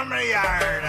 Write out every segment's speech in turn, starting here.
family yard.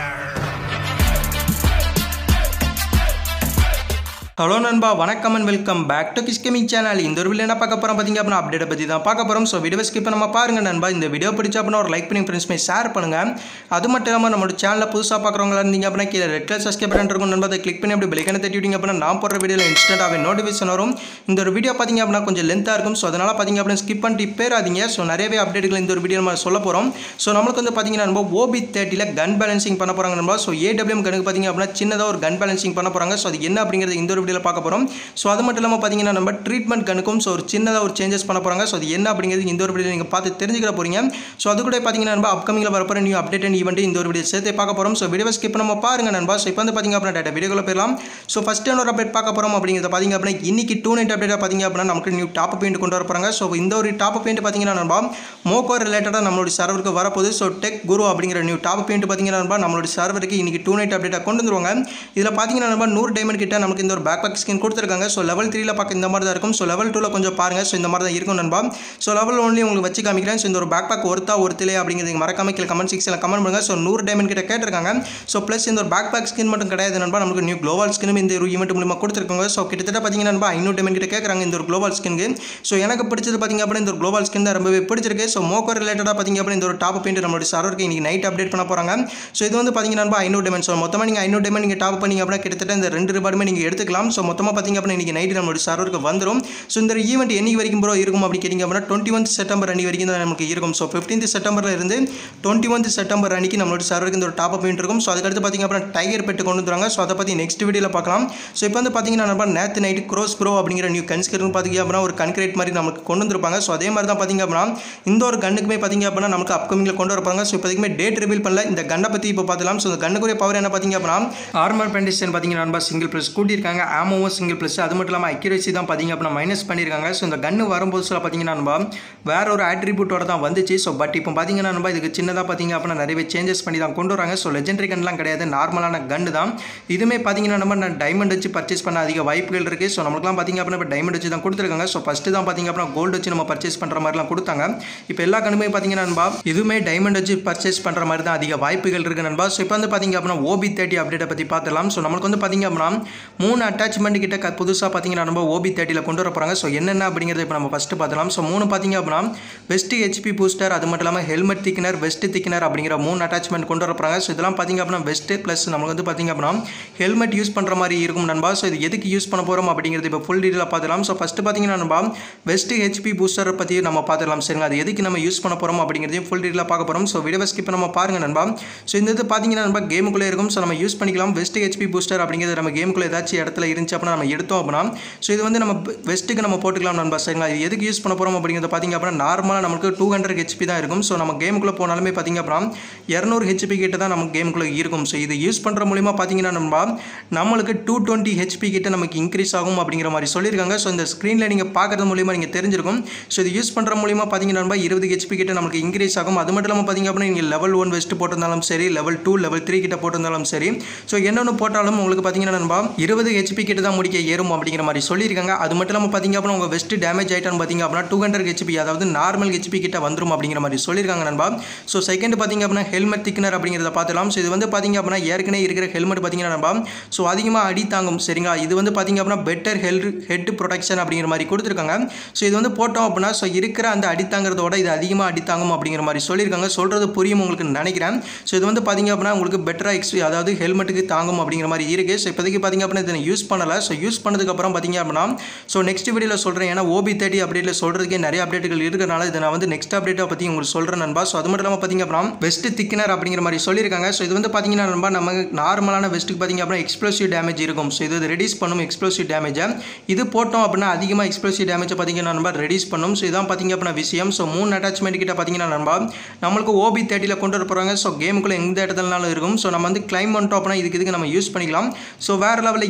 Hello நண்பா வணக்கம் and welcome back to கிஸ்கமிங் சேனல் இந்த ஒரு வீடியோ என்ன பார்க்க போகிறோம் பார்த்தீங்க அப்படின்னா அப்டேட்டை பற்றி தான் பார்க்க போகிறோம் ஸோ வீடியோ ஸ்கிப் நம்ம பாருங்க நண்பா இந்த வீடியோ பிடிச்சா அப்படின்னா ஒரு லைக் பண்ணி ஃப்ரெண்ட்ஸ்மே ஷேர் பண்ணுங்கள் அது மட்டும் இல்லாமல் நம்மளோட சேனலில் புதுசாக பார்க்குறவங்களா இருந்தீங்க அப்படின்னா கீழே ரெட் கலர் சப்ஸ்கிரைப் பட்டன் இருக்கும் நண்பா அதை கிளிக் பண்ணி அப்படி பெல்லைக்கனை தட்டி விட்டீங்க அப்படின்னா நான் போடுற வீடியோவில் இன்ஸ்டன்ட்டாகவே நோட்டிஃபிகேஷன் வரும் இந்த ஒரு வீடியோ பார்த்தீங்க அப்படின்னா கொஞ்சம் லென்த்தாக இருக்கும் ஸோ அதனால் பார்த்தீங்க அப்படின்னா ஸ்கிப் பண்ணிட்டு பேராதீங்க ஸோ நிறையவே அப்டேட்டுகள் இந்த ஒரு வீடியோ நம்ம சொல்ல போகிறோம் ஸோ நம்மளுக்கு வந்து பார்த்தீங்கன்னா நம்ம ஓபி தேர்ட்டியில் கன் பேலன்சிங் பண்ண போகிறாங்க நண்பா ஸோ ஏடபிள்யூஎம் கணக்கு பார்த்தீங்க அப்படின்னா சின்னதாக ஒரு கன் பேலன்சிங் பண்ண போகிறாங்க ஸோ அது என்ன அப்படிங்கிறது இந்த ஒரு வீடியோவில் பார்க்க போகிறோம் ஸோ அது மட்டும் இல்லாமல் பார்த்தீங்கன்னா நம்ம ட்ரீட்மெண்ட் கணக்கும் ஸோ ஒரு சின்னதாக ஒரு சேஞ்சஸ் பண்ண போகிறாங்க ஸோ அது என்ன அப்படிங்கிறது இந்த ஒரு வீடியோ நீங்கள் பார்த்து தெரிஞ்சுக்கிற போகிறீங்க ஸோ அது கூட பார்த்தீங்கன்னா நம்ம அப்கமிங்கில் வரப்போகிற நியூ அப்டேட் அண்ட் ஈவெண்ட் இந்த ஒரு வீடியோ சேர்த்து பார்க்க போகிறோம் ஸோ வீடியோ ஸ்கிப் நம்ம பாருங்க நண்பா ஸோ இப்போ வந்து பார்த்தீங்க அப்படின்னா டேட்டா வீடியோக்குள்ள போயிடலாம் ஸோ ஃபஸ்ட் ஒரு அப்டேட் பார்க்க போகிறோம் அப்படிங்கிறத பார்த்தீங்க அப்படின்னா இன்னைக்கு டூ நைட் அப்டேட்டாக பார்த்தீங்க அப்படின்னா நமக்கு நியூ டாப் பெயிண்ட் கொண்டு வர போகிறாங்க ஸோ இந்த ஒரு டாப் பெயிண்ட் பார்த்தீங்கன்னா நண்பா மோக்கோ ரிலேட்டடாக நம்மளுடைய சர்வருக்கு வரப்போகுது ஸோ டெக் குரு அப்படிங்கிற நியூ டாப் பெயிண்ட் பார்த்தீங்கன்னா நண்பா நம்மளுடைய சர்வருக்கு இன்னைக்கு டூ நைட் அப்டேட்டாக கொண்டு வந்துருவாங்க இதில் பார்த்தீங்கன்னா நண்பா நூறு டைமண்ட் கிட்ட நமக்கு இந்த ஒரு பேக் பேக் ஸ்கின் கொடுத்துருக்காங்க ஸோ லெவல் த்ரீல பார்க்க இந்த மாதிரி தான் இருக்கும் ஸோ லெவல் டூவில் கொஞ்சம் பாருங்கள் ஸோ இந்த மாதிரி தான் இருக்கும் நண்பா ஸோ லெவல் ஒன்லி உங்களுக்கு வச்சு காமிக்கிறேன் ஸோ இந்த ஒரு பேக் பேக் ஒருத்தா ஒருத்திலே அப்படிங்கிறது மறக்காம கீழே கமெண்ட் செக்ஷனில் கமெண்ட் பண்ணுங்க ஸோ நூறு டைமண்ட் கிட்ட கேட்டிருக்காங்க ஸோ ப்ளஸ் இந்த ஒரு பேக் பேக் ஸ்கின் மட்டும் கிடையாது நண்பா நமக்கு நியூ குளோபல் ஸ்கினும் இந்த ஒரு ஈவெண்ட் மூலியமாக கொடுத்துருக்காங்க ஸோ கிட்டத்தட்ட பார்த்தீங்கன்னா நண்பா ஐநூறு டைமண்ட் கிட்ட கேட்குறாங்க இந்த ஒரு குளோபல் ஸ்கின்க்கு ஸோ எனக்கு பிடிச்சது பார்த்தீங்க அப்படின்னா இந்த ஒரு குளோபல் ஸ்கின் தான் ரொம்பவே பிடிச்சிருக்கு ஸோ மோக்கோ ரிலேட்டடாக பார்த்தீங்க அப்படின்னா இந்த ஒரு டாப் பெயிண்ட் நம்மளுடைய சர்வருக்கு இன்னைக்கு நைட் அப்டேட் பண்ண போகிறாங்க ஸோ இது வந்து பார்த்தீங்கன்னா நண்பா ஐநூறு டைமண்ட் ஸோ மொத்தமாக நீங்கள் ஐநூறு டைமண்ட் நீங்கள் டாப் பண்ணீங்க அப்படின்னா கிட்டத்தட்ட இந்த ரெண்டு ரூபாயுமே நீங்கள் எடுத்துக்கலாம் ஸோ மொத்தமாக பார்த்தீங்க அப்படின்னா இன்னைக்கு நைட் நம்மளுடைய சர்வருக்கு வந்துடும் ஸோ இந்த ஈவெண்ட் என்னைக்கு வரைக்கும் ப்ரோ இருக்கும் அப்படி கேட்டிங்க அப்படின்னா டுவெண்ட்டி ஒன் செப்டம்பர் அன்னி வரைக்கும் தான் நமக்கு இருக்கும் ஸோ ஃபிஃப்டீன்த் செப்டம்பரில் இருந்து டுவெண்ட்டி ஒன் செப்டம்பர் அன்னைக்கு நம்மளோட சர்வருக்கு இந்த ஒரு டாப் பாயிண்ட் இருக்கும் ஸோ அதுக்கடுத்து பார்த்தீங்க அப்படின்னா டைகர் பெட்டு கொண்டு வந்துருவாங்க ஸோ அதை பற்றி நெக்ஸ்ட் வீடியோவில் பார்க்கலாம் ஸோ இப்போ வந்து பார்த்தீங்கன்னா நம்ம நேற்று நைட்டு க்ரோஸ் ப்ரோ அப்படிங்கிற நியூ கன்ஸ்கர்னு பார்த்தீங்க அப்படின்னா ஒரு கன்கிரேட் மாதிரி நமக்கு கொண்டு வந்திருப்பாங்க ஸோ அதே மாதிரி தான் பார்த்தீங்க அப்படின்னா இந்த ஒரு கண்ணுக்குமே பார்த்தீங்க அப்படின்னா நமக்கு அப்கமிங்கில் கொண்டு வரப்பாங்க ஸோ இப்போதைக்குமே டேட் ரிவீல் பண்ணல இந்த கண்ணை பற்றி இப்போ பார்த்துலாம் ஸோ இந்த கண்ணுக்குரிய பவர் என்ன பார்த்தீங்க அப்படின்னா ஆர்மர் பெண்டிஷன் பார்த்தீங்கன்னா நண்பா சிங்கிள் ப்ளஸ் கூட்டியிருக்காங்க ஆமோவும் சிங்கிள் ப்ளஸ் அது மட்டும் இல்லாமல் அக்யூரேசி தான் பார்த்தீங்க அப்படின்னா மைனஸ் பண்ணியிருக்காங்க ஸோ இந்த கன்று வரும்போது சொல்ல பார்த்தீங்கன்னா நண்பா வேற ஒரு ஆட்ரிபியூட்டோட தான் வந்துச்சு ஸோ பட் இப்போ பார்த்தீங்கன்னா நண்பா இதுக்கு சின்னதாக பார்த்தீங்க அப்படின்னா நிறையவே சேஞ்சஸ் பண்ணி தான் கொண்டு வராங்க ஸோ லெஜெண்டரி கன்லாம் கிடையாது நார்மலான கன்று தான் இதுவுமே பார்த்தீங்கன்னா நம்ம நான் டைமண்ட் வச்சு பர்ச்சேஸ் பண்ண அதிக வாய்ப்புகள் இருக்குது ஸோ நமக்குலாம் பார்த்தீங்க அப்படின்னா இப்போ டைமண்ட் வச்சு தான் கொடுத்துருக்காங்க ஸோ ஃபஸ்ட்டு தான் பார்த்தீங்க அப்படின்னா கோல்டு வச்சு நம்ம பர்ச்சேஸ் பண்ணுற மாதிரிலாம் கொடுத்தாங்க இப்போ எல்லா கண்ணுமே பார்த்தீங்கன்னா நண்பா இதுவுமே டைமண்ட் வச்சு பர்ச்சேஸ் பண்ணுற மாதிரி தான் அதிக வாய்ப்புகள் இருக்குது நண்பா ஸோ இப்போ வந்து பார்த்தீங்க அப்படின்னா ஓபி தேர்ட்டி அப்டேட்டை பற்றி பார்த்துலாம் ஸோ நம்மளுக்கு வந்து பார்த்தீங்க அப்படின்னா மூணு அட்டாச்மெண்ட் கிட்ட க- புதுசாக பார்த்தீங்கன்னா நம்ம ஓபி தேர்ட்டியில் கொண்டு வர போகிறாங்க ஸோ என்னென்ன அப்படிங்கிறத இப்போ நம்ம ஃபஸ்ட்டு பார்த்துலாம் ஸோ மூணு பார்த்தீங்க அப்படின்னா வெஸ்ட் ஹெச்பி பூஸ்டர் அது மட்டும் இல்லாமல் ஹெல்மெட் திக்னர் வெஸ்ட் திக்னர் அப்படிங்கிற மூணு அட்டாச்மெண்ட் கொண்டு வர போகிறாங்க ஸோ இதெல்லாம் பார்த்தீங்க அப்படின்னா வெஸ்ட் ப்ளஸ் நமக்கு வந்து பார்த்தீங்க அப்படின்னா ஹெல்மெட் யூஸ் பண்ணுற மாதிரி இருக்கும் நண்பா ஸோ இது எதுக்கு யூஸ் பண்ண போகிறோம் அப்படிங்கிறது இப்போ ஃபுல் டீட்டெயிலாக பார்த்துலாம் ஸோ ஃபஸ்ட்டு பார்த்தீங்கன்னா நண்பா வெஸ்ட் ஹெச்பி பூஸ்டரை பற்றி நம்ம பார்த்துக்கலாம் சரிங்க அது எதுக்கு நம்ம யூஸ் பண்ண போகிறோம் அப்படிங்கிறதையும் ஃபுல் டீட்டெயிலாக பார்க்க போகிறோம் ஸோ வீடியோ ஸ்கிப் நம்ம பாருங்க நண்பா ஸோ இந்த இது பார்த்தீங்கன்னா நண்பா கேமுக்குள்ளே இருக்கும் ஸோ நம்ம யூஸ் பண்ணிக்கலாம் வெஸ்ட் ஹெச்பி பூஸ்டர் அப்படிங்கிறது நம்ம கேமுக்குள்ளே ஏதாச்சும் இடத்துல இருந்துச்சு அப்படின்னா நம்ம எடுத்தோம் அப்படின்னா ஸோ இது வந்து நம்ம வெஸ்ட்டுக்கு நம்ம போட்டுக்கலாம் நண்பா சரிங்களா இது எதுக்கு யூஸ் பண்ண போகிறோம் அப்படிங்கிறது பார்த்தீங்க அப்படின்னா நார்மலாக நமக்கு டூ ஹண்ட்ரட் ஹெச்பி தான் இருக்கும் ஸோ நம்ம கேமுக்குள்ளே போனாலுமே பார்த்தீங்க அப்படின்னா இரநூறு ஹெச்பி கிட்ட தான் நம்ம கேமுக்குள்ளே இருக்கும் ஸோ இது யூஸ் பண்ணுற மூலிமா பார்த்தீங்கன்னா நண்பா நம்மளுக்கு டூ டுவெண்ட்டி ஹெச்பி கிட்ட நமக்கு இன்க்ரீஸ் ஆகும் அப்படிங்கிற மாதிரி சொல்லியிருக்காங்க ஸோ இந்த ஸ்க்ரீனில் நீங்கள் பார்க்கறது மூலிமா நீங்கள் தெரிஞ்சிருக்கும் ஸோ இது யூஸ் பண்ணுற மூலிமா பார்த்தீங்கன்னா நண்பா இருபது ஹெச்பி கிட்ட நமக்கு இன்க்ரீஸ் ஆகும் அது மட்டும் இல்லாமல் பார்த்தீங்க அப்படின்னா நீங்கள் லெவல் ஒன் வெஸ்ட் போட்டிருந்தாலும் சரி லெவல் டூ லெவல் த்ரீ கிட்ட போட்டிருந்தாலும் சரி ஸோ என்னென்னு போட்டாலும் உங்களுக்கு பார்த்தீங்கன்னா நண்பா இருபது ஹெச்பி கிட்ட தான் முடிக்க ஏறும் அப்படிங்கிற மாதிரி சொல்லியிருக்காங்க அது மட்டும் இல்லாமல் பார்த்தீங்க அப்படின்னா உங்கள் வெஸ்ட் டேமேஜ் ஆயிட்டான்னு பார்த்தீங்க அப்படின்னா டூ ஹண்ட்ரட் ஹெச்பி அதாவது நார்மல் ஹெச்பி கிட்ட வந்துரும் அப்படிங்கிற மாதிரி சொல்லியிருக்காங்க நண்பா ஸோ செகண்ட் பார்த்தீங்க அப்படின்னா ஹெல்மெட் திக்னர் அப்படிங்கிறத பார்த்துலாம் ஸோ இது வந்து பார்த்தீங்க அப்படின்னா ஏற்கனவே இருக்கிற ஹெல்மெட் பார்த்தீங்கன்னா நண்பா ஸோ அதிகமாக அடி தாங்கும் சரிங்களா இது வந்து பார்த்தீங்க அப்படின்னா பெட்டர் ஹெல் ஹெட் ப்ரொடெக்ஷன் அப்படிங்கிற மாதிரி கொடுத்துருக்காங்க ஸோ இது வந்து போட்டோம் அப்படின்னா ஸோ இருக்கிற அந்த அடி தாங்கிறதோட இது அதிகமாக அடி தாங்கும் அப்படிங்கிற மாதிரி சொல்லியிருக்காங்க சொல்கிறது புரியும் உங்களுக்கு நினைக்கிறேன் ஸோ இது வந்து பார்த்தீங்க அப்படின்னா உங்களுக்கு பெட்டராக எக்ஸ் அதாவது ஹெல்மெட்டுக்கு தாங்கும் அப்படிங்கிற மாதிரி இருக்குது ஸோ இப்போதைக்கு பார்த்தீங்க அப்படின்னா இதை யூஸ் பண்ணலை ஸோ யூஸ் பண்ணதுக்கப்புறம் பார்த்தீங்க அப்படின்னா ஸோ நெக்ஸ்ட் வீடியோவில் சொல்கிறேன் ஏன்னா ஓபி தேர்ட்டி அப்டேட்டில் சொல்கிறதுக்கே நிறைய அப்டேட்டுகள் இருக்கிறனால இதை நான் வந்து நெக்ஸ்ட் அப்டேட்டை பற்றி உங்களுக்கு சொல்கிறேன் நண்பா ஸோ அது மட்டும் இல்லாமல் பார்த்தீங்க அப்படின்னா வெஸ்ட் திக்னர் அப்படிங்கிற மாதிரி சொல்லியிருக்காங்க ஸோ இது வந்து பார்த்தீங்கன்னா நண்பா நம்ம நார்மலான வெஸ்ட்டுக்கு பார்த்தீங்க அப்படின்னா எக்ஸ்ப்ளோசிவ் டேமேஜ் இருக்கும் ஸோ இது ரெடியூஸ் பண்ணும் எக்ஸ்ப்ளோசிவ் டேமேஜை இது போட்டோம் அப்படின்னா அதிகமாக எக்ஸ்ப்ளோசிவ் டேமேஜை பார்த்தீங்கன்னா நண்பா ரெடியூஸ் பண்ணும் ஸோ இதான் பார்த்தீங்க அப்படின்னா விஷயம் ஸோ மூணு அட்டாச்மெண்ட் கிட்ட பார்த்தீங்கன்னா நண்பா நம்மளுக்கு ஓபி தேர்ட்டியில் கொண்டு வர போகிறாங்க ஸோ கேமுக்குள்ளே எந்த இடத்துலனாலும் இருக்கும் ஸோ நம்ம வந்து கிளைம் பண்ணிட்டோம் அப்படின்னா இதுக்கு இதுக்கு நம்ம யூஸ் பண்ணிக்கலாம் ஸோ வேறு லெவலில் இருக்க போது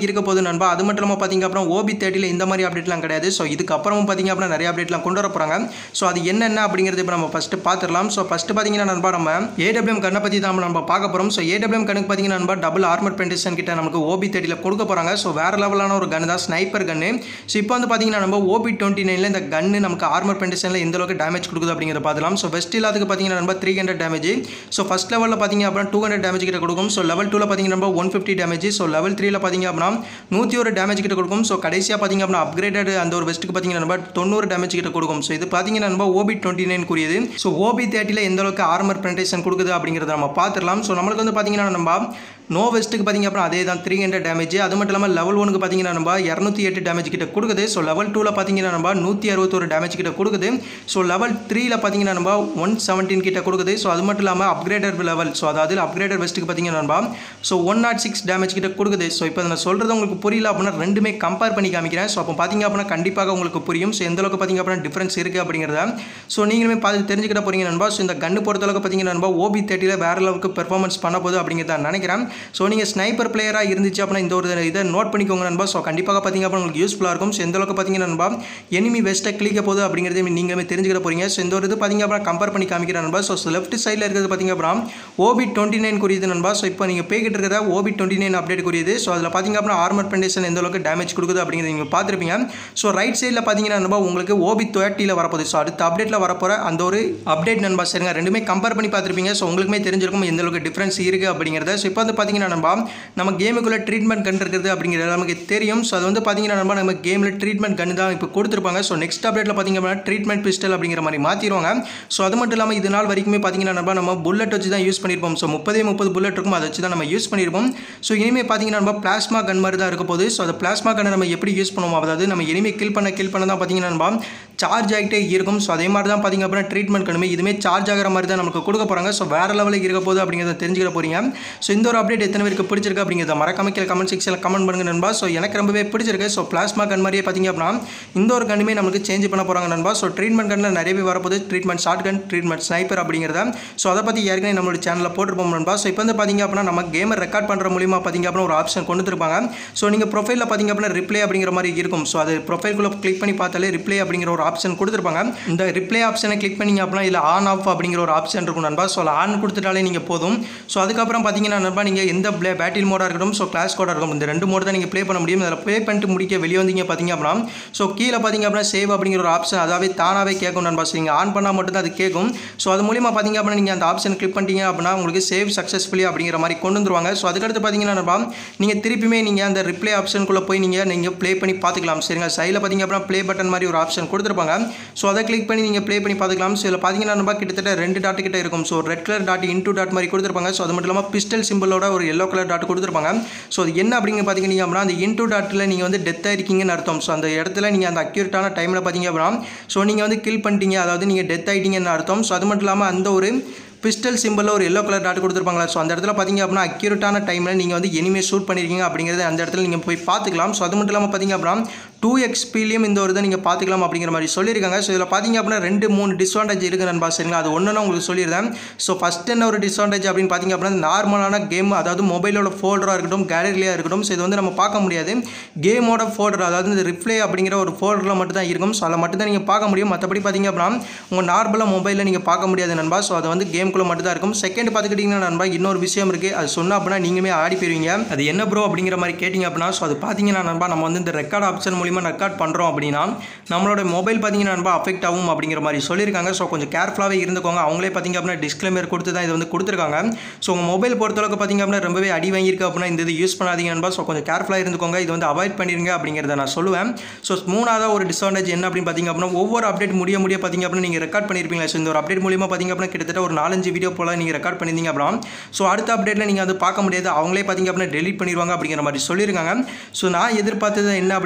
நண்பா அது மட்டும் இல்லாமல் பார்த்தீங்க அப்புறம் ஓபி தேர்ட்டியில் இந்த மாதிரி அப்டேட்லாம் கிடையாது ஸோ இதுக்கப்புறமும் பார்த்தீங்க அப்படின்னா நிறைய அப்டேட்லாம் கொண்டு வர போகிறாங்க ஸோ அது என்னென்ன அப்படிங்கிறது இப்போ நம்ம ஃபஸ்ட்டு பார்த்துடலாம் ஸோ ஃபஸ்ட்டு பார்த்தீங்கன்னா நண்பா நம்ம ஏடபிள்யூஎம் கண்ணை பற்றி தான் நம்ம பார்க்க போகிறோம் ஸோ ஏடபிள்யூஎம் கண்ணுக்கு பார்த்தீங்கன்னா நண்பா டபுள் ஆர்மர் பென்டேஷன் கிட்ட நமக்கு ஓபி தேர்ட்டியில் கொடுக்க போகிறாங்க ஸோ வேறு லெவலான ஒரு கன் தான் ஸ்னைப்பர் கன்னு ஸோ இப்போ வந்து பார்த்தீங்கன்னா நம்ம ஓபி டுவெண்ட்டி நைனில் இந்த கன்னு நமக்கு ஆர்மர் பென்டேஷனில் எந்த அளவுக்கு டேமேஜ் கொடுக்குது அப்படிங்கிறத பார்த்துலாம் ஸோ வெஸ்ட் இல்லாததுக்கு பார்த்தீங்கன்னா நம்ம three hundred damage so first லெவலில் பார்த்தீங்க அப்படின்னா டூ ஹண்ட்ரட் டேமேஜ் கிட்ட கொடுக்கும் ஸோ லெவல் டூவில் பார்த்தீங்கன்னா நம்ம one fifty damage so level த்ரீல பார்த்தீங்க அப்படின்னா நூற்றி ஒரு டேமேஜ் கிட்ட கொடுக்கும் ஸோ கடைசியாக பார்த்தீங்க அப்படின்னா அப்கிரேடட் அந்த ஒரு வெஸ்ட்டுக்கு பார்த்தீங்கன்னா நம்ம தொண்ணூறு டேமேஜ் கிட்ட கொடுக்கும் ஸோ இது பார்த்தீங்கன்னா நம்ம ஓபி டுவெண்ட்டி நைன் கூறியது ஸோ ஓபி தேர்ட்டியில் எந்த அளவுக்கு ஆர்மர் பென்டேஷன் கொடுக்குது அப்படிங்கிறத நம்ம பார்த்துடலாம் ஸோ நம்மளுக்கு வந்து பார்த்தீங்கன்னா நம்ம நோ வெஸ்ட்டுக்கு பார்த்தீங்க அப்புறம் அதே தான் த்ரீ ஹண்ட்ரட் டேமேஜ் அது மட்டும் இல்லாமல் லெவல் ஒனுக்கு பார்த்தீங்கன்னா நம்ம இரநூத்தி எட்டு டேமேஜ் கிட்ட கொடுக்குது ஸோ லெவல் டூவில் பார்த்தீங்கன்னா நம்ம நூற்றி அறுபத்தொரு டேமேஜ் கிட்ட கொடுக்குது ஸோ லெவல் த்ரீல பார்த்தீங்கன்னா நம்ம ஒன் செவன்டீன் கிட்ட கொடுக்குது ஸோ அது மட்டும் இல்லாமல் அப்கிரேடர் லெவல் ஸோ அதாவது அப்கிரேடர் வெஸ்ட்டுக்கு பார்த்தீங்கன்னா நம்ம so one nought six damage கிட்ட கொடுக்குது ஸோ இப்போ நான் சொல்கிறது உங்களுக்கு புரியல அப்படின்னா ரெண்டுமே கம்பேர் பண்ணி காமிக்கிறேன் ஸோ அப்போ பார்த்தீங்க அப்படின்னா கண்டிப்பாக உங்களுக்கு புரியும் ஸோ எந்த அளவுக்கு பார்த்தீங்க அப்படின்னா டிஃப்ரென்ஸ் இருக்குது அப்படிங்கிறத ஸோ நீங்களுமே பார்த்து தெரிஞ்சுக்கிட்ட போறீங்க நண்பா ஸோ இந்த கன்று பொறுத்தளவுக்கு பார்த்தீங்கன்னா நண்பா ஓபி தேர்ட்டியில் வேறு அளவுக்கு பெர்ஃபார்மன்ஸ் பண்ண போகுது அப்படிங்கிறத நான் நினைக்கிறேன் ஸோ நீங்கள் ஸ்னைப்பர் பிளேயராக இருந்துச்சு அப்படின்னா இந்த ஒரு இதை நோட் பண்ணிக்கோங்க நண்பா ஸோ கண்டிப்பாக பார்த்தீங்க அப்படின்னா உங்களுக்கு யூஸ்ஃபுல்லாக இருக்கும் ஸோ எந்த அளவுக்கு பார்த்தீங்கன்னா நண்பா எனிமி வெஸ்ட்டை கிளிக்க போகுது அப்படிங்கிறத நீங்களுமே தெரிஞ்சுக்கிற போறீங்க ஸோ இந்த ஒரு இது பார்த்தீங்க அப்படின்னா கம்பேர் பண்ணி காமிக்கிறேன் நண்பா ஸோ லெஃப்ட் சைடில் இருக்கிறது பார்த்தீங்க அப்படின்னா ஓபி டுவெண்ட்டி நைன் குறியது நண்பா ஸோ இப்போ நீங்கள் பேக்கிட்டு இருக்கிற ஓபி டுவெண்ட்டி நைன் அப்டேட் குறியது ஸோ அதில் பார்த்தீங்க அப்படின்னா ஆர்மர் பெண்டேஷன் எந்த அளவுக்கு டேமேஜ் கொடுக்குது அப்படிங்கிறத நீங்கள் பார்த்துருப்பீங்க ஸோ ரைட் சைடில் பார்த்தீங்கன்னா நண்பா உங்களுக்கு ஓபி தேர்ட்டியில் வரப்போகுது ஸோ அடுத்த அப்டேட்டில் வரப்போகிற அந்த ஒரு அப்டேட் நண்பா சரிங்க ரெண்டுமே கம்பேர் பண்ணி பார்த்துருப்பீங்க ஸோ உங்களுக்குமே தெரிஞ்சிருக்கும் எந்த அளவுக்கு டிஃப்ரென்ஸ் இருக்குது அப்படிங்கிறத ஸோ இப்போ வந்து பார்த்தீங்கன்னா நண்பா நம்ம கேமுக்குள்ளே ட்ரீட்மெண்ட் கன் இருக்குது அப்படிங்கிறது நமக்கு தெரியும் ஸோ அது வந்து பார்த்தீங்கன்னா நண்பா நம்ம கேமில் ட்ரீட்மெண்ட் கன் தான் இப்போ கொடுத்துருப்பாங்க ஸோ நெக்ஸ்ட் அப்டேட்டில் பார்த்தீங்க அப்படின்னா ட்ரீட்மெண்ட் பிஸ்டல் அப்படிங்கிற மாதிரி மாற்றிடுவாங்க ஸோ அது மட்டும் இல்லாமல் இது நாள் வரைக்குமே பார்த்தீங்கன்னா நண்பா நம்ம புல்லட் வச்சு தான் யூஸ் பண்ணியிருப்போம் ஸோ முப்பதே முப்பது புல்லட் இருக்கும் அதை வச்சு தான் நம்ம யூஸ் பண்ணியிருப்போம் ஸோ இனிமேல் பார்த்தீங்கன்னா நம்ம பிளாஸ்மா கன் மாதிரி தான் இருக்க போகுது ஸோ அந்த பிளாஸ்மா கன்னை நம்ம எப்படி யூஸ் பண்ணுவோம் அதாவது நம்ம இனிமே கில் பண்ண கில் பண்ண தான் பார்த்தீங்கன்னா நண்பா சார்ஜ் ஆகிட்டே இருக்கும் ஸோ அதே மாதிரி தான் பார்த்தீங்க அப்படின்னா ட்ரீட்மெண்ட் கணுமே இதுவுமே சார்ஜ் ஆகிற மாதிரி தான் நமக்கு கொடுக்க போகிறாங்க ஸோ வேறு லெவலுக்கு இருக்க போகுது அப்படிங்கிறத தெரிஞ்சுக்க போகிறீங்க ஸோ இந்த ஒரு அப்டேட் எத்தனை பேருக்கு பிடிச்சிருக்கு அப்படிங்கிறத மறக்காம கீழே கமெண்ட் செக்ஷனில் கமெண்ட் பண்ணுங்க நண்பா ஸோ எனக்கு ரொம்பவே பிடிச்சிருக்கு ஸோ பிளாஸ்மா கன் மாதிரியே பார்த்தீங்க அப்படின்னா இந்த ஒரு கண்ணுமே நமக்கு சேஞ்ச் பண்ண போகிறாங்க நண்பா ஸோ ட்ரீட்மெண்ட் கண்ணில் நிறையவே வரப்போகுது treatment short gun treatment sniper அப்படிங்கிறத ஸோ அதை பற்றி ஏற்கனவே நம்மளோட சேனலில் போட்டிருப்போம் நண்பா ஸோ இப்போ வந்து பார்த்தீங்க அப்படின்னா நம்ம கேமர் ரெக்கார்ட் பண்ணுற மூலியமாக பார்த்தீங்க அப்படின்னா ஒரு ஆப்ஷன் கொண்டு வந்துருப்பாங்க ஸோ நீங்கள் ப்ரொஃபைலில் பார்த்தீங்க அப்படின்னா ரிப்ளே அப்படிங்கிற மாதிரி இருக்கும் ஸோ அது ப்ரொஃபைல்குள்ளே கிளிக் பண்ணி பார்த்தாலே ரிப்ளே அப்படிங்கிற ஒரு ஆப்ஷன் கொடுத்துருப்பாங்க இந்த ரிப்ளே ஆப்ஷனை கிளிக் பண்ணிங்க அப்படின்னா இல்லை ஆன் ஆஃப் அப்படிங்கிற ஒரு ஆப்ஷன் இருக்கும் நண்பா ஸோ ஆன் கொடுத்துட்டாலே நீங்கள் போதும் ஸோ அதுக்கப்புறம் பார்த்தீங்கன்னா நண்பா நீங்கள் எந்த ப்ளே பேட்டில் மோடாக இருக்கட்டும் ஸோ கிளாஸ் கோடாக இருக்கும் இந்த ரெண்டு மோடு தான் நீங்கள் ப்ளே பண்ண முடியும் அதில் ப்ளே பண்ணிட்டு முடிக்க வெளியே வந்தீங்க பார்த்தீங்க அப்படின்னா ஸோ கீழே பார்த்தீங்க அப்படின்னா சேவ் அப்படிங்கிற ஒரு ஆப்ஷன் அதாவே தானாகவே கேட்கும் நண்பா ஸோ நீங்கள் ஆன் பண்ணால் மட்டும் தான் அது கேட்கும் ஸோ அது மூலியமாக பார்த்தீங்க அப்படின்னா நீங்கள் அந்த ஆப்ஷன் கிளிக் பண்ணிட்டீங்க அப்படின்னா உங்களுக்கு சேவ் சக்ஸஸ்ஃபுல்லி அப்படிங்கிற மாதிரி கொண்டு வந்துருவாங்க ஸோ அதுக்கடுத்து பார்த்தீங்கன்னா நண்பா நீங்கள் திருப்பியுமே நீங்கள் அந்த ரிப்ளே ஆப்ஷனுக்குள்ளே போய் நீங்கள் நீங்கள் ப்ளே பண்ணி பார்த்துக்கலாம் சரிங்க சைடில் பார்த்தீங்க அப்படின்னா ப்ளே பட்டன் மாதிரி ஒரு ஆப்ஷன் கொடுத்துருப்பாங்க ஸோ அதை கிளிக் பண்ணி நீங்கள் ப்ளே பண்ணி பார்த்துக்கலாம் ஸோ இதில் பார்த்தீங்கன்னா நம்ம கிட்டத்தட்ட ரெண்டு டாட் கிட்ட இருக்கும் so red colour dot into dot மாதிரி கொடுத்துருப்பாங்க ஸோ அது மட்டும் இல்லாமல் பிஸ்டல் சிம்பிளோட ஒரு எல்லோ கலர் டாட் கொடுத்துருப்பாங்க ஸோ அது என்ன அப்படிங்க பார்த்தீங்க அப்படின்னா அந்த இன்டூ டாட்டில் நீங்கள் வந்து டெத் ஆயிருக்கீங்கன்னு அர்த்தம் ஸோ அந்த இடத்துல நீங்கள் அந்த அக்யூரேட்டான டைமில் பார்த்தீங்க அப்படின்னா ஸோ நீங்கள் வந்து கில் பண்ணிட்டீங்க அதாவது நீங்கள் டெத் ஆகிட்டீங்கன்னு அர்த்தம் ஸோ அது மட்டும் இல்லாமல் அந்த ஒரு பிஸ்டல் சிம்பிளில் ஒரு எல்லோ கலர் டாட் கொடுத்துருப்பாங்களா ஸோ அந்த இடத்துல பார்த்தீங்க அப்படின்னா அக்யூரேட்டான டைமில் நீங்கள் வந்து எனிமே ஷூட் பண்ணியிருக்கீங்க அப்படிங்கிறத அந்த இடத்துல நீங்கள் போய் பார்த்துக்கலாம் ஸோ அது மட்டும் இல்லாமல் பார்த்தீங்க அப்படின்னா டூ எக்ஸ்பிலையும் இந்த ஒரு இதை நீங்கள் பார்த்துக்கலாம் அப்படிங்கிற மாதிரி சொல்லியிருக்காங்க ஸோ இதில் பார்த்தீங்க அப்படின்னா ரெண்டு மூணு டிஸ்அட்வான்டேஜ் இருக்குது நண்பா சரிங்களா அது ஒன்று உங்களுக்கு சொல்லியிருந்தேன் ஸோ ஃபஸ்ட் என்ன ஒரு டிஸ்அட்வான்டேஜ் அப்படின்னு பார்த்தீங்க அப்படின்னா நார்மலான கேம் அதாவது மொபைலோட ஃபோல்டராக இருக்கட்டும் கேலரியாக இருக்கட்டும் ஸோ இது வந்து நம்ம பார்க்க முடியாது கேமோட ஃபோல்டர் அதாவது இந்த ரிப்ளே அப்படிங்கிற ஒரு ஃபோல்டரில் மட்டும் தான் இருக்கும் ஸோ அதில் மட்டும் தான் நீங்கள் பார்க்க முடியும் மற்றபடி பார்த்தீங்க அப்படின்னா உங்கள் நார்மலாக மொபைலில் நீங்கள் பார்க்க முடியாது நண்பா ஸோ அது வந்து கேம்குள்ளே மட்டும் தான் இருக்கும் செகண்ட் பார்த்துக்கிட்டிங்கன்னா நண்பா இன்னொரு விஷயம் இருக்குது அது சொன்னால் அப்படின்னா நீங்களுமே ஆடி போயிருவீங்க அது என்ன ப்ரோ அப்படிங்கிற மாதிரி கேட்டிங்க அப்படின்னா ஸோ அது பார்த்தீங்கன்னா நண்பா நம்ம வந்து இந்த ரெக்கார்ட் ஆப்ஷன் மூலிமா ரெக்கார்ட் பண்ணுறோம் அப்படின்னா நம்மளோட மொபைல் பார்த்தீங்கன்னா நண்பா அஃபெக்ட் ஆகும் அப்படிங்கிற மாதிரி சொல்லியிருக்காங்க ஸோ கொஞ்சம் கேர்ஃபுல்லாகவே இருந்துக்கோங்க அவங்களே பார்த்தீங்க அப்படின்னா டிஸ்க்ளைமர் கொடுத்து தான் இது வந்து கொடுத்துருக்காங்க ஸோ உங்கள் மொபைல் பொறுத்தளவுக்கு பார்த்தீங்க அப்படின்னா ரொம்பவே அடி வாங்கியிருக்கு அப்படின்னா இந்த இது யூஸ் பண்ணாதீங்க நண்பா ஸோ கொஞ்சம் கேர்ஃபுல்லாக இருந்துக்கோங்க இது வந்து அவாய்ட் பண்ணிருங்க அப்படிங்கிறத நான் சொல்லுவேன் ஸோ மூணாவது ஒரு டிஸ்அட்வான்டேஜ் என்ன அப்படின்னு பார்த்தீங்க அப்படின்னா ஒவ்வொரு அப்டேட் முடிய முடிய பார்த்தீங்க அப்படின்னா நீங்கள் ரெக்கார்ட் பண்ணியிருப்பீங்களா ஸோ இந்த ஒரு அப்டேட் மூலியமாக பார்த்தீங்க அப்படின்னா கிட்டத்தட்ட ஒரு நாலஞ்சு வீடியோ போல் நீங்கள் ரெக்கார்ட் பண்ணியிருந்தீங்க அப்படின்னா ஸோ அடுத்த அப்டேட்டில் நீங்கள் அது பார்க்க முடியாது அவங்களே பார்த்தீங்க அப்படின்னா டெலிட் பண்ணிடுவாங்க அப்படிங்கிற மாதிரி சொல்லியிருக்காங்க ஸோ நான் எதிர்பார்த்தது என்ன அப்படின்னு பார்த்தீங்க அப்படின்னா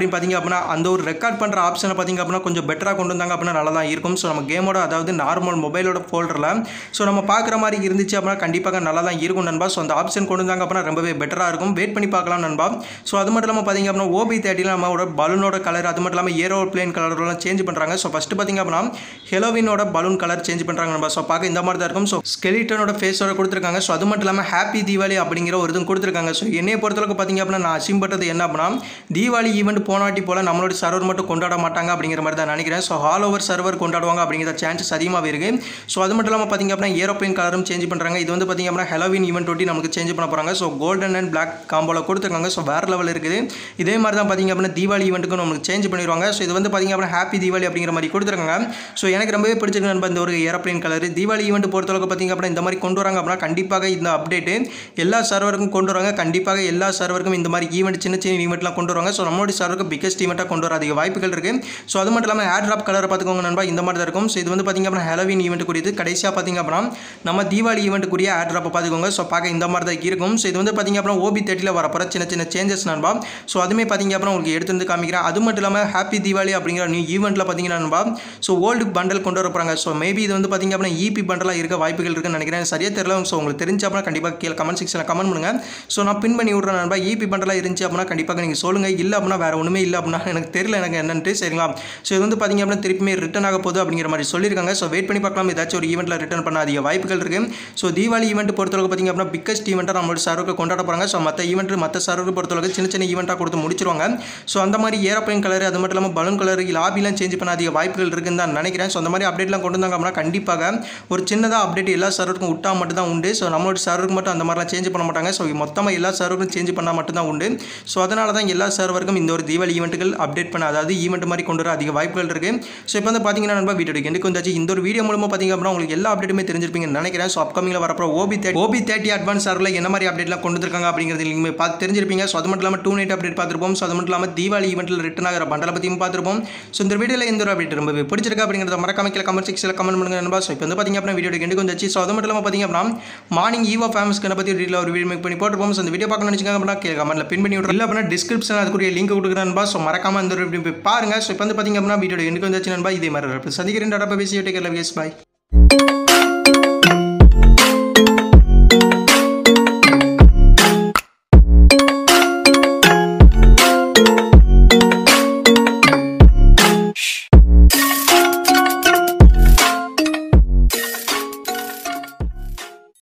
அப்படின்னா அந்த ஒரு ரெக்கார்ட் பண்ணுற ஆப்ஷனை பார்த்தீங்க அப்படின்னா கொஞ்சம் பெட்டராக கொண்டு வந்தாங்க அப்படின்னா நல்லா தான் இருக்கும் ஸோ நம்ம கேமோட அதாவது நார்மல் மொபைலோட ஃபோல்டரில் ஸோ நம்ம பார்க்குற மாதிரி இருந்துச்சு அப்படின்னா கண்டிப்பாக நல்லா தான் இருக்கும் நண்பா ஸோ அந்த ஆப்ஷன் கொண்டு வந்தாங்க அப்படின்னா ரொம்பவே பெட்டராக இருக்கும் வெயிட் பண்ணி பார்க்கலாம் நண்பா ஸோ அது மட்டும் இல்லாமல் பார்த்தீங்க அப்படின்னா ஓபி தேர்ட்டியில் நம்மளோட பலூனோட கலர் அது மட்டும் இல்லாமல் ஏரோ பிளேன் கலர்லாம் சேஞ்ச் பண்ணுறாங்க ஸோ ஃபஸ்ட்டு பார்த்தீங்க அப்படின்னா ஹெலோவினோட பலூன் கலர் சேஞ்ச் பண்ணுறாங்க நண்பா ஸோ பார்க்க இந்த மாதிரி தான் இருக்கும் ஸோ ஸ்கெலிட்டனோட ஃபேஸோட கொடுத்துருக்காங்க ஸோ அது மட்டும் இல்லாமல் ஹாப்பி தீபாவளி அப்படிங்கிற ஒரு இதுவும் கொடுத்துருக்காங்க ஸோ என்னைய பொறுத்தளவுக்கு பார்த்தீங்க அப்படின்னா நான் அசிம்பட்டது என்ன அப்படின்னா தீபாவளி ஈவெண்ட் போனாட்டி போல் நம்மளோட சர்வர் மட்டும் கொண்டாட மாட்டாங்க அப்படிங்கிற மாதிரி தான் நினைக்கிறேன் ஸோ ஆல் ஓவர் சர்வர் கொண்டாடுவாங்க அப்படிங்கிற சான்சஸ் அதிகமாக இருக்கு ஸோ அது மட்டும் இல்லாமல் பார்த்தீங்க அப்படின்னா ஏரோப்ளைன் கலரும் சேஞ்ச் பண்ணுறாங்க இது வந்து பார்த்தீங்க அப்படின்னா ஹெலோவின் ஈவெண்ட் ஒட்டி நமக்கு சேஞ்ச் பண்ண போகிறாங்க ஸோ கோல்டன் அண்ட் பிளாக் காம்போல கொடுத்துருக்காங்க ஸோ வேறு லெவல் இருக்குது இதே மாதிரி தான் பார்த்தீங்க அப்படின்னா தீபாவளி ஈவெண்ட்டுக்கு நமக்கு சேஞ்ச் பண்ணிடுவாங்க ஸோ இது வந்து பார்த்தீங்க அப்படின்னா ஹாப்பி தீபாவளி அப்படிங்கிற மாதிரி கொடுத்துருக்காங்க ஸோ எனக்கு ரொம்பவே பிடிச்சிருக்கு நண்பா இந்த ஒரு ஏரோப்ளைன் கலர் தீபாவளி ஈவெண்ட் பொறுத்தளவுக்கு பார்த்தீங்க அப்படின்னா இந்த மாதிரி கொண்டு வராங்க அப்படின்னா கண்டிப்பாக இந்த அப்டேட்டு எல்லா சர்வருக்கும் கொண்டு வராங்க கண்டிப்பாக எல்லா சர்வருக்கும் இந்த மாதிரி ஈவெண்ட் சின்ன சின்ன ஈவெண்ட்லாம் கொண்டு வராங்க ஸோ நம்மளுடைய சர்வருக்கு பிக்கஸ்ட் ஈவெண்ட்டாக கொண்டு வர அதிக வாய்ப்புகள் இருக்குது ஸோ அது மட்டும் இல்லாமல் ஏர் ட்ராப் கலரை பார்த்துக்கோங்க நண்பா இந்த மாதிரி தான் இருக்கும் ஸோ இது வந்து பார்த்தீங்க அப்படின்னா ஹெலோவின் ஈவெண்ட் குறித்து கடைசியாக பார்த்தீங்க அப்படின்னா நம்ம தீபாவளி ஈவெண்ட்டுக்குரிய ஏர் ட்ராப்பை பார்த்துக்கோங்க ஸோ பார்க்க இந்த மாதிரி தான் இருக்கும் ஸோ இது வந்து பார்த்தீங்க அப்படின்னா ஓபி தேர்ட்டியில் வரப்போகிற சின்ன சின்ன சேஞ்சஸ் நண்பா ஸோ அதுமே பார்த்தீங்க அப்படின்னா உங்களுக்கு எடுத்து வந்து காமிக்கிறேன் அது மட்டும் இல்லாமல் ஹாப்பி தீபாவளி அப்படிங்கிற நியூ ஈவெண்ட்டில் பார்த்தீங்கன்னா நண்பா ஸோ ஓல்டு பண்டல் கொண்டு வர போகிறாங்க ஸோ மேபி இது வந்து பார்த்தீங்க அப்படின்னா இபி பண்டலாக இருக்க வாய்ப்புகள் இருக்குன்னு நினைக்கிறேன் சரியா தெரியல ஸோ உங்களுக்கு தெரிஞ்ச அப்படின்னா கண்டிப்பாக கீழே கமெண்ட் செக்ஷனில் கமெண்ட் பண்ணுங்கள் ஸோ நான் பின் பண்ணி விட்றேன் நண்பா இபி பண்டலாக இருந்துச்சு அப்படின்னா கண்டிப்பாக நீங்கள் சொல்லுங்கள் இல்லை அப்படின்னா வேறு ஒன்றுமே இல்லை அப்படின்னா எனக்கு தெரியல எனக்கு என்னன்ட்டு சரிங்களா ஸோ இது வந்து பார்த்தீங்க அப்படின்னா திருப்பியுமே ரிட்டன் ஆக போகுது அப்படிங்கிற மாதிரி சொல்லியிருக்காங்க ஸோ வெயிட் பண்ணி பார்க்கலாம் ஏதாச்சும் ஒரு ஈவெண்ட்டில் ரிட்டன் பண்ண அதிக வாய்ப்புகள் இருக்குது ஸோ தீபாவளி ஈவெண்ட் பொறுத்தளவுக்கு பார்த்தீங்க அப்படின்னா பிக்கஸ்ட் ஈவெண்ட்டாக நம்மளோட சர்வருக்கு கொண்டாட போகிறாங்க ஸோ மற்ற ஈவெண்ட் மற்ற சர்வருக்கு பொறுத்தளவுக்கு சின்ன சின்ன ஈவெண்ட்டாக கொடுத்து முடிச்சிருவாங்க ஸோ அந்த மாதிரி ஏரோப்ளைன் கலர் அது மட்டும் இல்லாமல் பலூன் கலர் லாபிலாம் சேஞ்ச் பண்ண அதிக வாய்ப்புகள் இருக்குன்னு தான் நினைக்கிறேன் ஸோ அந்த மாதிரி அப்டேட்லாம் கொண்டு வந்தாங்க அப்படின்னா கண்டிப்பாக ஒரு சின்னதாக அப்டேட் எல்லா சர்வருக்கும் விட்டால் மட்டும் தான் உண்டு ஸோ நம்மளோட சர்வருக்கு மட்டும் அந்த மாதிரிலாம் சேஞ்ச் பண்ண மாட்டாங்க ஸோ மொத்தமாக எல்லா சர்வருக்கும் சேஞ்ச் பண்ணால் மட்டும் தான் உண்டு ஸோ அதனால தான் எல்லா சர்வருக்கும் இந்த ஒரு தீபாவளி ஈவெண்ட்டுகள் அப்டேட் பண்ண அதாவது ஈவெண்ட் மாதிரி கொண்டு வர அதிக வாய்ப்புகள் இருக்குது ஸோ இப்போ வந்து பார்த்தீங்கன்னா நண்பா வீடியோ எனக்கு வந்தாச்சு இந்த ஒரு வீடியோ மூலமாக பார்த்தீங்க அப்படின்னா உங்களுக்கு எல்லா அப்டேட்டுமே தெரிஞ்சிருப்பீங்கன்னு நினைக்கிறேன் ஸோ அப்கமிங்கில் வரப்போ OB thirty OB thirty advance சர்வில் என்ன மாதிரி அப்டேட்லாம் கொண்டு வந்திருக்காங்க அப்படிங்கிறது நீங்கள் பார்த்து தெரிஞ்சிருப்பீங்க ஸோ அது மட்டும் இல்லாமல் டூ நைட் அப்டேட் பார்த்துருப்போம் ஸோ அது மட்டும் இல்லாமல் தீபாவளி ஈவெண்ட்டில் ரிட்டன் ஆகிற பண்டலை பற்றியும் பார்த்துருப்போம் ஸோ இந்த வீடியோவில் எந்த ஒரு அப்டேட் ரொம்பவே பிடிச்சிருக்கா அப்படிங்கிறத மறக்காம கீழே கமெண்ட் செக்ஷனில் கமெண்ட் பண்ணுங்க நண்பா ஸோ இப்போ வந்து பார்த்தீங்க அப்படின்னா வீடியோ எண்டு வந்துச்சு ஸோ அது மட்டும் இல்லாமல் பார்த்தீங்க அப்படின்னா மார்னிங் ஈவோ ஃபேமஸ் பற்றி வீடியோவில் ஒரு வீடியோ மேக் பண்ணி போட்டுருப்போம் ஸோ அந்த வீடியோ பார்க்கணும்னு நினச்சிங்க அப்படின்னா கீழே கமெண்ட்டில் பின் பண்ணி விட்றோம் இல்லை அப்படின்னா டிஸ்கிரிப்ஷன் அதுக்குரிய லிங்க் கொடுக்குறேன் நண்பா ஸோ மறக்காம அந்த ஒரு வீடியோ போய் பாருங்க ஸோ இப்போ வந்து பார்த்தீங்க அப்படின்னா வீடியோ எண்டு வந்துச்சு நண்பா இதே மாதிரி சந்திக்கிறேன் டாடா பேசி டேக் பாய்